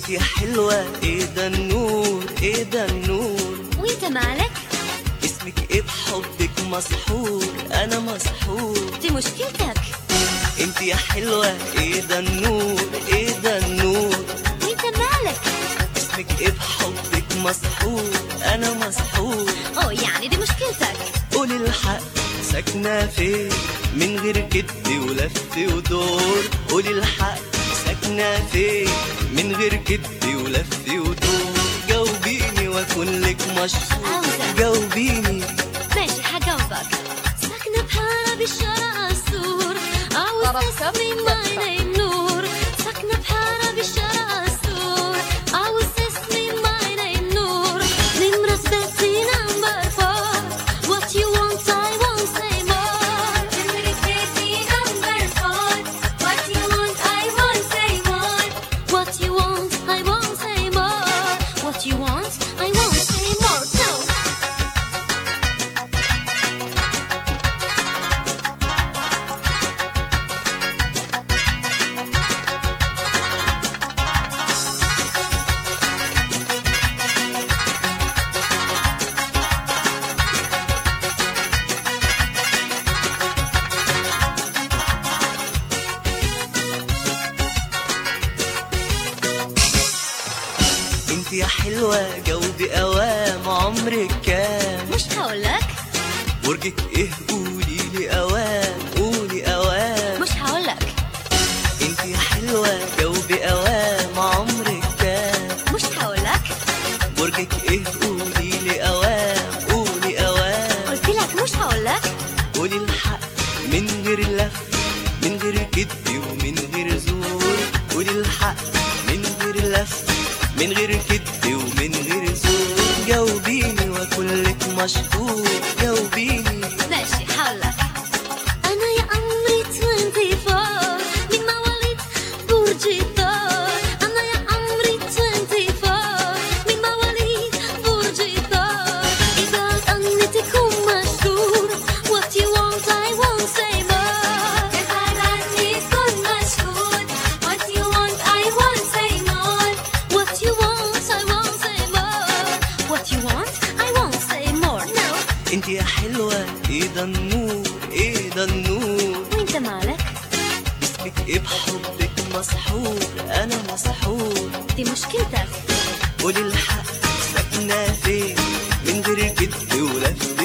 انت يا حلوة ايه ده النور ايه ده النور وانت مالك اسمك ايه بحبك مسحور انا مسحور دي مشكلتك انت يا حلوة ايه ده النور ايه ده النور وانت مالك اسمك ايه بحبك مسحور انا مسحور او يعني دي مشكلتك قولي الحق ساكنة فين من غير كد ولف ودور قولي الحق ساكنة فين من غير كد ولف ودور جاوبيني واكون لك مشهور عاوزة. جاوبيني ماشي حجاوبك ساكنة بحارة بالشارع السور عاوز طرف تسمي كف، معنا النور ساكنة بحارة بالشارع السور عاوز تسمي معنا النور نمرة بيتي نمبر فور What you want I won't say more نمرة بيتي نمبر فور What you want I won't say more What you want I won't say more What you want I won't say more No انت يا حلوة جاوبي اوام عمرك كام مش هقولك برجك ايه قولي لي اوام قولي اوام مش هقولك انت يا حلوة جاوبي اوام عمرك كام مش هقولك برجك ايه قولي لي اوام قولي اوام قلت لك مش هقولك قولي الحق من غير لف من غير كذب ومن غير زور قولي الحق من غير لف من غير كذب ومن غير زور جاوبيني واكون لك مشهور جاوبيني ماشي هقولك أنا يا عمري 24 من مواليد برج الثور أنا يا عمري 24 من مواليد برج الثور إذا أني تكون مشهور What you want I won't say more إذا أني تكون مشهور What you want I won't say more What you want I won't say more What you want I won't say more No انت يا حلوة ايه ده النور ايه ده النور وانت مالك اسمك ايه بحبك مسحور انا مسحور دي مشكلتك قولي الحق ساكنة فين من غير كذب ولف